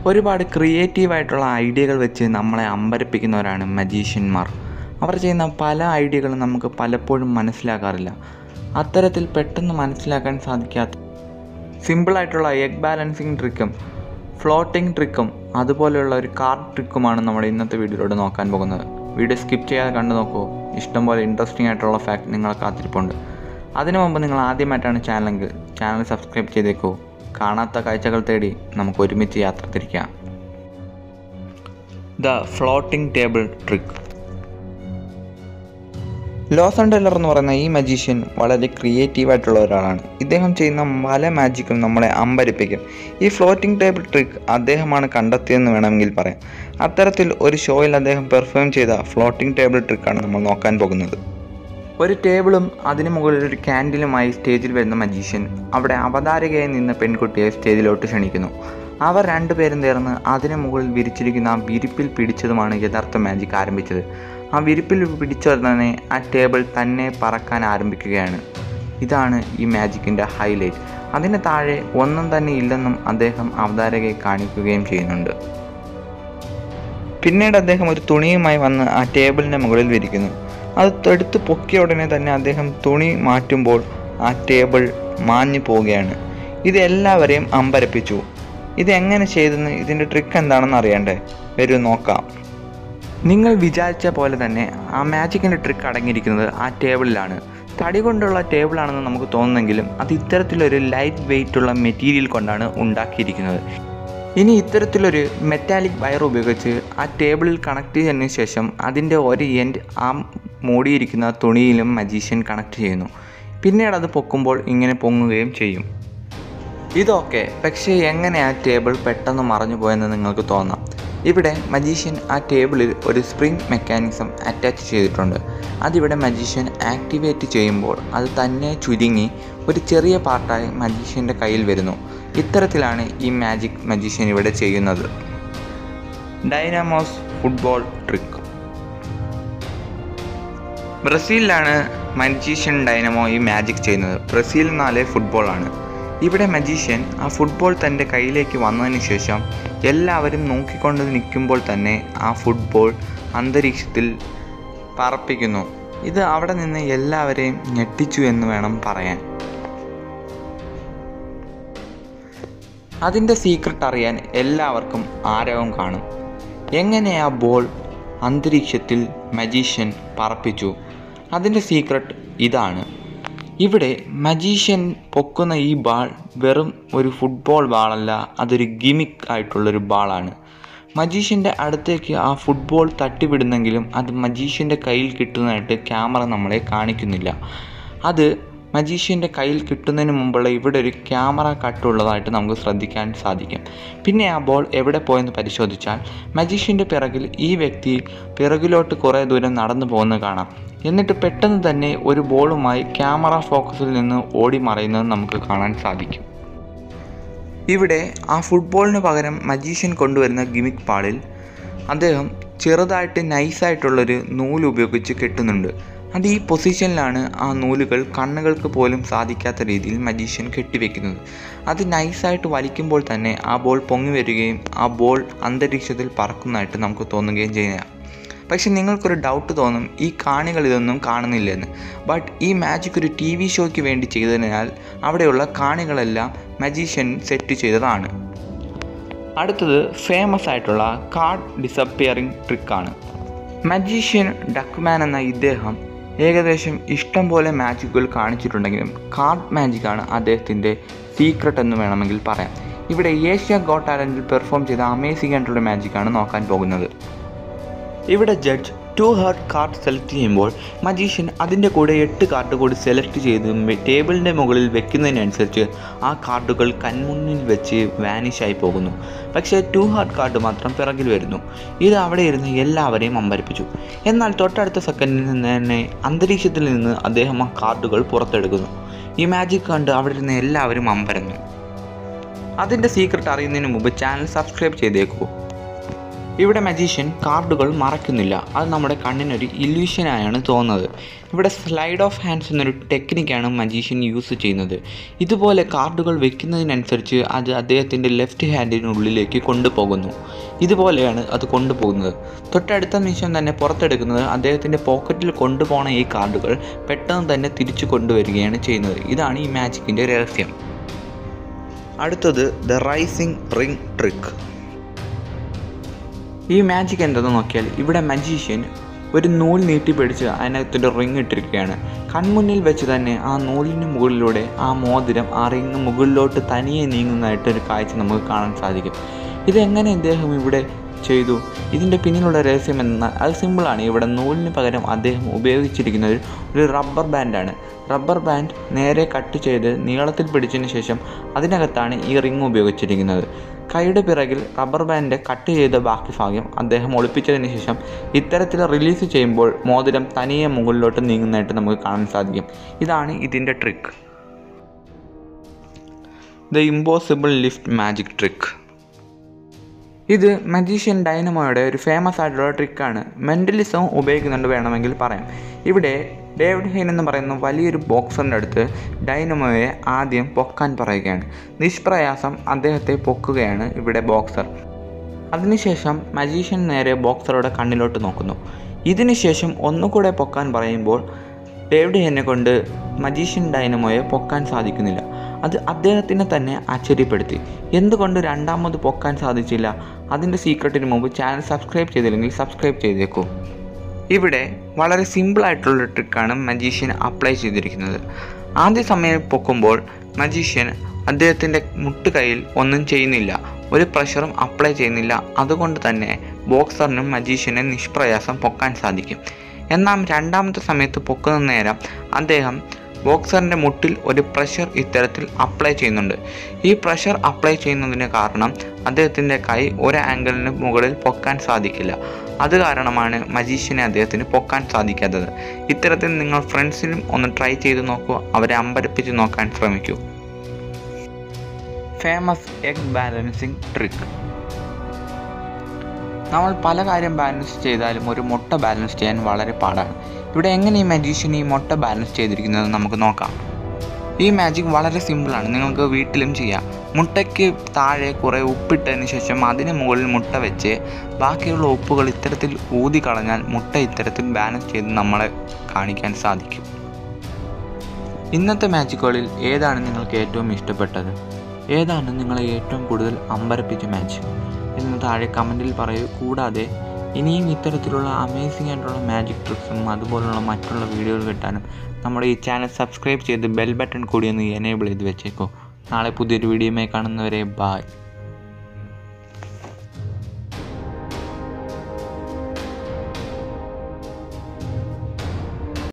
ഒരുപാട് ക്രിയേറ്റീവായിട്ടുള്ള ഐഡിയകൾ വെച്ച് നമ്മളെ അമ്പരപ്പിക്കുന്നവരാണ് മജീഷ്യന്മാർ അവർ ചെയ്യുന്ന പല ഐഡിയകളും നമുക്ക് പലപ്പോഴും മനസ്സിലാക്കാറില്ല അത്തരത്തിൽ പെട്ടെന്ന് മനസ്സിലാക്കാൻ സാധിക്കാത്ത സിമ്പിളായിട്ടുള്ള എഗ് ബാലൻസിങ് ട്രിക്കും ഫ്ലോട്ടിംഗ് ട്രിക്കും അതുപോലെയുള്ള ഒരു കാർഡ് ട്രിക്കുമാണ് നമ്മൾ ഇന്നത്തെ വീഡിയോയിലൂടെ നോക്കാൻ പോകുന്നത് വീഡിയോ സ്കിപ്പ് ചെയ്യാതെ കണ്ടു നോക്കൂ ഇഷ്ടംപോലെ ഇൻട്രസ്റ്റിംഗ് ആയിട്ടുള്ള ഫാക്ട് നിങ്ങളെ കാത്തിരിപ്പുണ്ട് അതിനു മുമ്പ് നിങ്ങൾ ആദ്യമായിട്ടാണ് ചാനലെങ്കിൽ ചാനൽ സബ്സ്ക്രൈബ് ചെയ്തേക്കൂ കാണാത്ത കാഴ്ചകൾ തേടി നമുക്ക് ഒരുമിച്ച് യാത്ര തിരിക്കാം the floating table trick Lawson Teller എന്ന് പറയുന്ന ഈ മജീഷ്യൻ വളരെ ക്രിയേറ്റീവ് ആയിട്ടുള്ള ഒരാളാണ് ഇദ്ദേഹം ചെയ്യുന്ന പല മാജിക്കും നമ്മളെ അമ്പരിപ്പിക്കും ഈ ഫ്ലോട്ടിംഗ് ടേബിൾ ട്രിക്ക് അദ്ദേഹമാണ് കണ്ടെത്തിയതെന്ന് വേണമെങ്കിൽ പറയാം അത്തരത്തിൽ ഒരു ഷോയിൽ അദ്ദേഹം പെർഫോം ചെയ്ത ഫ്ലോട്ടിംഗ് ടേബിൾ ട്രിക്കാണ് നമ്മൾ നോക്കാൻ പോകുന്നത് ഒരു ടേബിളും അതിനു മുകളിൽ ഒരു ക്യാൻഡിലുമായി സ്റ്റേജിൽ വരുന്ന മജീഷ്യൻ അവിടെ അവതാരകയായി നിന്ന പെൺകുട്ടിയെ സ്റ്റേജിലോട്ട് ക്ഷണിക്കുന്നു അവർ രണ്ടുപേരും ചേർന്ന് അതിനു മുകളിൽ വിരിച്ചിരിക്കുന്ന ആ വിരിപ്പിൽ പിടിച്ചതുമാണ് യഥാർത്ഥ മാജിക് ആരംഭിച്ചത് ആ വിരിപ്പിൽ പിടിച്ചുടനെ ആ ടേബിൾ തന്നെ പറക്കാൻ ആരംഭിക്കുകയാണ് ഇതാണ് ഈ മാജിക്കിൻ്റെ ഹൈലൈറ്റ് അതിന് താഴെ ഒന്നും തന്നെ ഇല്ലെന്നും അദ്ദേഹം അവതാരകയെ കാണിക്കുകയും ചെയ്യുന്നുണ്ട് പിന്നീട് അദ്ദേഹം ഒരു തുണിയുമായി വന്ന് ആ ടേബിളിൻ്റെ മുകളിൽ വിരിക്കുന്നു അത് എടുത്ത് പൊക്കിയ ഉടനെ തന്നെ അദ്ദേഹം തുണി മാറ്റുമ്പോൾ ആ ടേബിൾ മാഞ്ഞു പോവുകയാണ് ഇത് എല്ലാവരെയും അമ്പരപ്പിച്ചു ഇത് എങ്ങനെ ചെയ്തെന്ന് ഇതിൻ്റെ ട്രിക്ക് എന്താണെന്ന് അറിയണ്ടേ വരൂ നോക്കാം നിങ്ങൾ വിചാരിച്ച പോലെ തന്നെ ആ മാജിക്കിൻ്റെ ട്രിക്ക് അടങ്ങിയിരിക്കുന്നത് ആ ടേബിളിലാണ് തടി കൊണ്ടുള്ള ടേബിളാണെന്ന് നമുക്ക് തോന്നുന്നെങ്കിലും അത് ഇത്തരത്തിലൊരു ലൈറ്റ് വെയിറ്റ് ഉള്ള മെറ്റീരിയൽ കൊണ്ടാണ് ഉണ്ടാക്കിയിരിക്കുന്നത് ഇനി ഇത്തരത്തിലൊരു മെറ്റാലിക് വയർ ഉപയോഗിച്ച് ആ ടേബിളിൽ കണക്ട് ചെയ്തതിന് ശേഷം അതിൻ്റെ ഒരു എൻഡ് ആ മൂടിയിരിക്കുന്ന തുണിയിലും മജീഷ്യൻ കണക്ട് ചെയ്യുന്നു പിന്നീട് അത് പൊക്കുമ്പോൾ ഇങ്ങനെ പൊങ്ങുകയും ചെയ്യും ഇതൊക്കെ പക്ഷേ എങ്ങനെ ആ ടേബിൾ പെട്ടെന്ന് മറഞ്ഞു പോയെന്ന് നിങ്ങൾക്ക് തോന്നാം ഇവിടെ മജീഷ്യൻ ആ ടേബിളിൽ ഒരു സ്പ്രിംഗ് മെക്കാനിസം അറ്റാച്ച് ചെയ്തിട്ടുണ്ട് അതിവിടെ മജീഷ്യൻ ആക്ടിവേറ്റ് ചെയ്യുമ്പോൾ അത് തന്നെ ചുരുങ്ങി ഒരു ചെറിയ പാർട്ടായി മജീഷ്യൻ്റെ കയ്യിൽ വരുന്നു ഇത്തരത്തിലാണ് ഈ മാജിക് മജീഷ്യൻ ഇവിടെ ചെയ്യുന്നത് ഡൈനാമോസ് ഫുട്ബോൾ ട്രിക്ക് ബ്രസീലിലാണ് മജീഷ്യൻ ഡൈനമോ ഈ മാജിക് ചെയ്യുന്നത് ബ്രസീൽ നാല് ഫുട്ബോളാണ് ഇവിടെ മജീഷ്യൻ ആ ഫുട്ബോൾ തൻ്റെ കയ്യിലേക്ക് വന്നതിന് ശേഷം എല്ലാവരും നോക്കിക്കൊണ്ട് നിൽക്കുമ്പോൾ തന്നെ ആ ഫുട്ബോൾ അന്തരീക്ഷത്തിൽ പറപ്പിക്കുന്നു ഇത് അവിടെ നിന്ന് എല്ലാവരെയും ഞെട്ടിച്ചു എന്ന് വേണം പറയാൻ അതിൻ്റെ സീക്രട്ട് അറിയാൻ എല്ലാവർക്കും ആരവം കാണും എങ്ങനെ ആ ബോൾ അന്തരീക്ഷത്തിൽ മജീഷ്യൻ പറപ്പിച്ചു അതിൻ്റെ സീക്രട്ട് ഇതാണ് ഇവിടെ മജീഷ്യൻ പൊക്കുന്ന ഈ ബാൾ വെറും ഒരു ഫുട്ബോൾ ബാളല്ല അതൊരു ഗിമിക് ആയിട്ടുള്ളൊരു ബാളാണ് മജീഷ്യൻ്റെ അടുത്തേക്ക് ആ ഫുട്ബോൾ തട്ടിവിടുന്നെങ്കിലും അത് മജീഷ്യൻ്റെ കയ്യിൽ കിട്ടുന്നതായിട്ട് ക്യാമറ നമ്മളെ കാണിക്കുന്നില്ല അത് മജീഷ്യൻ്റെ കയ്യിൽ കിട്ടുന്നതിന് മുമ്പുള്ള ഇവിടെ ഒരു ക്യാമറ കട്ടുള്ളതായിട്ട് നമുക്ക് ശ്രദ്ധിക്കാൻ സാധിക്കും പിന്നെ ആ ബോൾ എവിടെ പോയെന്ന് പരിശോധിച്ചാൽ മജീഷ്യൻ്റെ പിറകിൽ ഈ വ്യക്തി പിറകിലോട്ട് കുറേ ദൂരം നടന്നു പോകുന്നത് കാണാം എന്നിട്ട് പെട്ടെന്ന് തന്നെ ഒരു ബോളുമായി ക്യാമറ ഫോക്കസിൽ നിന്ന് ഓടി മറയുന്നത് നമുക്ക് കാണാൻ സാധിക്കും ഇവിടെ ആ ഫുട്ബോളിന് പകരം മജീഷ്യൻ കൊണ്ടുവരുന്ന ഗിമിക് പാളിൽ അദ്ദേഹം ചെറുതായിട്ട് നൈസായിട്ടുള്ളൊരു നൂല് ഉപയോഗിച്ച് കെട്ടുന്നുണ്ട് അത് ഈ പൊസിഷനിലാണ് ആ നൂലുകൾ കണ്ണുകൾക്ക് പോലും സാധിക്കാത്ത രീതിയിൽ മജീഷ്യൻ കെട്ടിവെക്കുന്നത് അത് നൈസായിട്ട് വലിക്കുമ്പോൾ തന്നെ ആ ബോൾ പൊങ്ങി വരികയും ആ ബോൾ അന്തരീക്ഷത്തിൽ പറക്കുന്നതായിട്ട് നമുക്ക് തോന്നുകയും ചെയ്യുക പക്ഷെ നിങ്ങൾക്കൊരു ഡൗട്ട് തോന്നും ഈ കാണികൾ ഇതൊന്നും കാണുന്നില്ലെന്ന് ബട്ട് ഈ മാജിക് ഒരു ടി വി ഷോയ്ക്ക് വേണ്ടി ചെയ്തതിനാൽ അവിടെയുള്ള കാണികളെല്ലാം മജീഷ്യൻ സെറ്റ് ചെയ്തതാണ് അടുത്തത് ഫേമസ് ആയിട്ടുള്ള കാർഡ് ഡിസപ്പിയറിംഗ് ട്രിക്കാണ് മജീഷ്യൻ ഡക്മാൻ എന്ന ഇദ്ദേഹം ഏകദേശം ഇഷ്ടം പോലെ മാജിക്കുകൾ കാണിച്ചിട്ടുണ്ടെങ്കിലും കാർഡ് മാജിക്കാണ് അദ്ദേഹത്തിൻ്റെ സീക്രട്ട് എന്ന് വേണമെങ്കിൽ പറയാം ഇവിടെ ഏഷ്യ ഗോട്ട് ടാലൻറ്റിൽ പെർഫോം ചെയ്ത അമേസിംഗ് ആയിട്ടുള്ള മാജിക്കാണ് നോക്കാൻ പോകുന്നത് ഇവിടെ judge two heart card select ചെയ്യുമ്പോൾ മജീഷ്യൻ അതിൻ്റെ കൂടെ എട്ട് കാർഡ് കൂടി സെലക്ട് ചെയ്ത് ടേബിളിൻ്റെ മുകളിൽ വെക്കുന്നതിനനുസരിച്ച് ആ കാർഡുകൾ കൺമുന്നിൽ വെച്ച് വാനിഷായി പോകുന്നു പക്ഷേ ടു ഹാർട്ട് കാർഡ് മാത്രം പിറകിൽ വരുന്നു ഇത് അവിടെ ഇരുന്ന് എല്ലാവരെയും അമ്പരിപ്പിച്ചു എന്നാൽ തൊട്ടടുത്ത സെക്കൻഡിൽ നിന്ന് തന്നെ അന്തരീക്ഷത്തിൽ നിന്ന് അദ്ദേഹം ആ കാർഡുകൾ പുറത്തെടുക്കുന്നു ഈ മാജിക് കണ്ട് അവിടെ ഇരുന്ന് എല്ലാവരും അമ്പരന്നു അതിൻ്റെ സീക്രട്ട് അറിയുന്നതിന് മുമ്പ് ചാനൽ സബ്സ്ക്രൈബ് ചെയ്തേക്കൂ ഇവിടെ മജീഷ്യൻ കാർഡുകൾ മറക്കുന്നില്ല അത് നമ്മുടെ കണ്ണിനൊരു ഇല്യൂഷനായാണ് തോന്നുന്നത് ഇവിടെ സ്ലൈഡ് ഓഫ് ഹാൻഡ്സ് എന്നൊരു ടെക്നിക്കാണ് മജീഷ്യൻ യൂസ് ചെയ്യുന്നത് ഇതുപോലെ കാർഡുകൾ വെക്കുന്നതിനനുസരിച്ച് അത് അദ്ദേഹത്തിൻ്റെ ലെഫ്റ്റ് ഹാൻഡിനുള്ളിലേക്ക് കൊണ്ടുപോകുന്നു ഇതുപോലെയാണ് അത് കൊണ്ടുപോകുന്നത് തൊട്ടടുത്ത നിമിഷം തന്നെ പുറത്തെടുക്കുന്നത് അദ്ദേഹത്തിൻ്റെ പോക്കറ്റിൽ കൊണ്ടുപോകുന്ന ഈ കാർഡുകൾ പെട്ടെന്ന് തന്നെ തിരിച്ചു കൊണ്ടുവരികയാണ് ചെയ്യുന്നത് ഇതാണ് ഈ മാജിക്കിൻ്റെ രഹസ്യം അടുത്തത് ദ റൈസിംഗ് റിംഗ് ട്രിക്ക് ഈ മാജിക് എന്തെന്ന് നോക്കിയാൽ ഇവിടെ മജീഷ്യൻ ഒരു നൂൽ നീട്ടി പിടിച്ച് അതിനകത്തൊരു റിങ് ഇട്ടിരിക്കുകയാണ് കൺമുന്നിൽ വെച്ച് തന്നെ ആ നൂലിന് മുകളിലൂടെ ആ മോതിരം ആ റിങ് മുകളിലോട്ട് തനിയെ നീങ്ങുന്നതായിട്ടൊരു കാഴ്ച നമുക്ക് കാണാൻ സാധിക്കും ഇതെങ്ങനെ ഇദ്ദേഹം ഇവിടെ ചെയ്തു ഇതിൻ്റെ പിന്നിലുള്ള രഹസ്യം എന്നാൽ അത് സിമ്പിളാണ് ഇവിടെ നൂലിന് പകരം അദ്ദേഹം ഉപയോഗിച്ചിരിക്കുന്നത് ഒരു റബ്ബർ ബാൻഡാണ് റബ്ബർ ബാൻഡ് നേരെ കട്ട് ചെയ്ത് നീളത്തിൽ പിടിച്ചതിന് ശേഷം അതിനകത്താണ് ഈ റിങ് ഉപയോഗിച്ചിരിക്കുന്നത് കൈയുടെ പിറകിൽ റബ്ബർ ബാൻഡ് കട്ട് ചെയ്ത ബാക്കി ഭാഗം അദ്ദേഹം ഒളിപ്പിച്ചതിന് ശേഷം ഇത്തരത്തിൽ റിലീസ് ചെയ്യുമ്പോൾ മോതിരം തനിയെ മുകളിലോട്ട് നീങ്ങുന്നതായിട്ട് നമുക്ക് കാണാൻ സാധിക്കും ഇതാണ് ഇതിൻ്റെ trick the impossible lift magic trick ഇത് മജീഷ്യൻ ഡൈനമോയുടെ ഒരു ഫേമസ് ആയിട്ടുള്ള ട്രിക്കാണ് മെൻ്റലിസം ഉപയോഗിക്കുന്നുണ്ട് വേണമെങ്കിൽ പറയാം ഇവിടെ ഡേവിഡ് ഹെയ്ൻ എന്ന് പറയുന്ന വലിയൊരു ബോക്സറിൻ്റെ അടുത്ത് ഡൈനമോയെ ആദ്യം പൊക്കാൻ പറയുകയാണ് നിഷ്പ്രയാസം അദ്ദേഹത്തെ പൊക്കുകയാണ് ഇവിടെ ബോക്സർ അതിനുശേഷം മജീഷ്യൻ നേരെ ബോക്സറുടെ കണ്ണിലോട്ട് നോക്കുന്നു ഇതിനുശേഷം ഒന്നുകൂടെ പൊക്കാൻ പറയുമ്പോൾ ഡേവിഡ് ഹെന്നെ കൊണ്ട് മജീഷ്യൻ ഡൈനമോയെ പൊക്കാൻ സാധിക്കുന്നില്ല അത് അദ്ദേഹത്തിനെ തന്നെ ആശ്ചര്യപ്പെടുത്തി എന്തുകൊണ്ട് രണ്ടാമത് പൊക്കാൻ സാധിച്ചില്ല അതിൻ്റെ സീക്രട്ടിന് മുമ്പ് ചാനൽ സബ്സ്ക്രൈബ് ചെയ്തില്ലെങ്കിൽ സബ്സ്ക്രൈബ് ചെയ്തേക്കൂ ഇവിടെ വളരെ സിമ്പിളായിട്ടുള്ള ട്രിക്കാണ് മജീഷ്യൻ അപ്ലൈ ചെയ്തിരിക്കുന്നത് ആദ്യ സമയം പൊക്കുമ്പോൾ മജീഷ്യൻ അദ്ദേഹത്തിൻ്റെ മുട്ടുകൈയിൽ ഒന്നും ചെയ്യുന്നില്ല ഒരു പ്രഷറും അപ്ലൈ ചെയ്യുന്നില്ല അതുകൊണ്ട് തന്നെ ബോക്സറിനും മജീഷ്യനെ നിഷ്പ്രയാസം പൊക്കാൻ സാധിക്കും എന്നാൽ രണ്ടാമത്തെ സമയത്ത് പൊക്കുന്ന നേരം അദ്ദേഹം ബോക്സറിൻ്റെ മുട്ടിൽ ഒരു പ്രഷർ ഇത്തരത്തിൽ അപ്ലൈ ചെയ്യുന്നുണ്ട് ഈ പ്രഷർ അപ്ലൈ ചെയ്യുന്നതിന് കാരണം അദ്ദേഹത്തിൻ്റെ കൈ ഒരു ആംഗിളിന് മുകളിൽ പൊക്കാൻ സാധിക്കില്ല അത് കാരണമാണ് മജീഷ്യനെ അദ്ദേഹത്തിന് പൊക്കാൻ സാധിക്കാത്തത് ഇത്തരത്തിൽ നിങ്ങൾ ഫ്രണ്ട്സിനും ഒന്ന് ട്രൈ ചെയ്ത് നോക്കൂ അവരെ അമ്പരപ്പിച്ച് നോക്കാൻ ശ്രമിക്കൂ ഫേമസ് എഗ് ബാലൻസിങ് ട്രിക്ക് നമ്മൾ പല കാര്യം ബാലൻസ് ചെയ്താലും ഒരു മുട്ട ബാലൻസ് ചെയ്യാൻ വളരെ പാടാണ് ഇവിടെ എങ്ങനെ ഈ മജീഷ്യൻ ഈ മുട്ട ബാലൻസ് ചെയ്തിരിക്കുന്നത് നമുക്ക് നോക്കാം ഈ മാജിക് വളരെ സിമ്പിളാണ് നിങ്ങൾക്ക് വീട്ടിലും ചെയ്യാം മുട്ടയ്ക്ക് താഴെ കുറേ ഉപ്പിട്ടതിന് ശേഷം അതിന് മുകളിൽ മുട്ട വെച്ച് ബാക്കിയുള്ള ഉപ്പുകൾ ഇത്തരത്തിൽ ഊതി കളഞ്ഞാൽ മുട്ട ഇത്തരത്തിൽ ബാലൻസ് ചെയ്ത് നമ്മളെ കാണിക്കാൻ സാധിക്കും ഇന്നത്തെ മാജിക്കുകളിൽ ഏതാണ് നിങ്ങൾക്ക് ഏറ്റവും ഇഷ്ടപ്പെട്ടത് ഏതാണ് നിങ്ങളെ ഏറ്റവും കൂടുതൽ അമ്പരപ്പിച്ച മാച്ച് എന്ന് താഴെ കമൻറ്റിൽ പറയൂ കൂടാതെ ഇനിയും ഇത്തരത്തിലുള്ള അമേസിംഗ് ആയിട്ടുള്ള മാജിക് ട്രിക്സും അതുപോലുള്ള മറ്റുള്ള വീഡിയോകൾ കിട്ടാനും നമ്മുടെ ഈ ചാനൽ സബ്സ്ക്രൈബ് ചെയ്ത് ബെൽ ബട്ടൺ കൂടി ഒന്ന് എനേബിൾ ചെയ്ത് വെച്ചേക്കോ നാളെ പുതിയൊരു വീഡിയോയുമായി കാണുന്നവരെ ബായ്